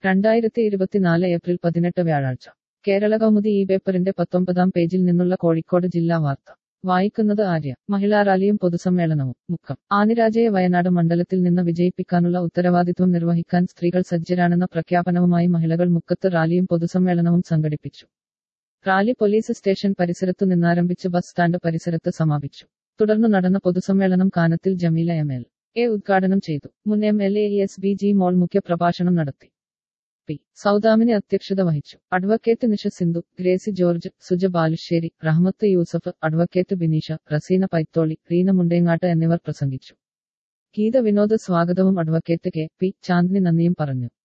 രണ്ടായിരത്തി ഇരുപത്തിനാല് ഏപ്രിൽ പതിനെട്ട് വ്യാഴാഴ്ച കേരള കൗമുദി ഈ പേപ്പറിന്റെ പത്തൊമ്പതാം പേജിൽ നിന്നുള്ള കോഴിക്കോട് ജില്ലാ വാർത്ത വായിക്കുന്നത് ആര്യ മഹിളാ റാലിയും പൊതുസമ്മേളനവും മുക്കം ആനിരാജയെ വയനാട് മണ്ഡലത്തിൽ നിന്ന് വിജയിപ്പിക്കാനുള്ള ഉത്തരവാദിത്വം നിർവഹിക്കാൻ സ്ത്രീകൾ സജ്ജരാണെന്ന പ്രഖ്യാപനവുമായി മഹിളകൾ മുക്കത്ത് റാലിയും പൊതുസമ്മേളനവും സംഘടിപ്പിച്ചു റാലി പോലീസ് സ്റ്റേഷൻ പരിസരത്തു നിന്നാരംഭിച്ച് ബസ് സ്റ്റാൻഡ് പരിസരത്ത് സമാപിച്ചു തുടർന്ന് നടന്ന പൊതുസമ്മേളനം Kanathil Jameela M L A ഉദ്ഘാടനം ചെയ്തു മുൻ M L A S B G മോൾ മുഖ്യ പ്രഭാഷണം നടത്തി പി സൗദാമിനി അധ്യക്ഷത വഹിച്ചു advocate Nisha Sindhu Gracy George Suja Balussery Rahmath Yusuf advocate Bineesha Raseena Paitholi Reena Mundengatt എന്നിവർ പ്രസംഗിച്ചു ഗീത വിനോദ് സ്വാഗതവും അഡ്വക്കേറ്റ് കെ പി ചാന്ദിനി നന്ദിയും പറഞ്ഞു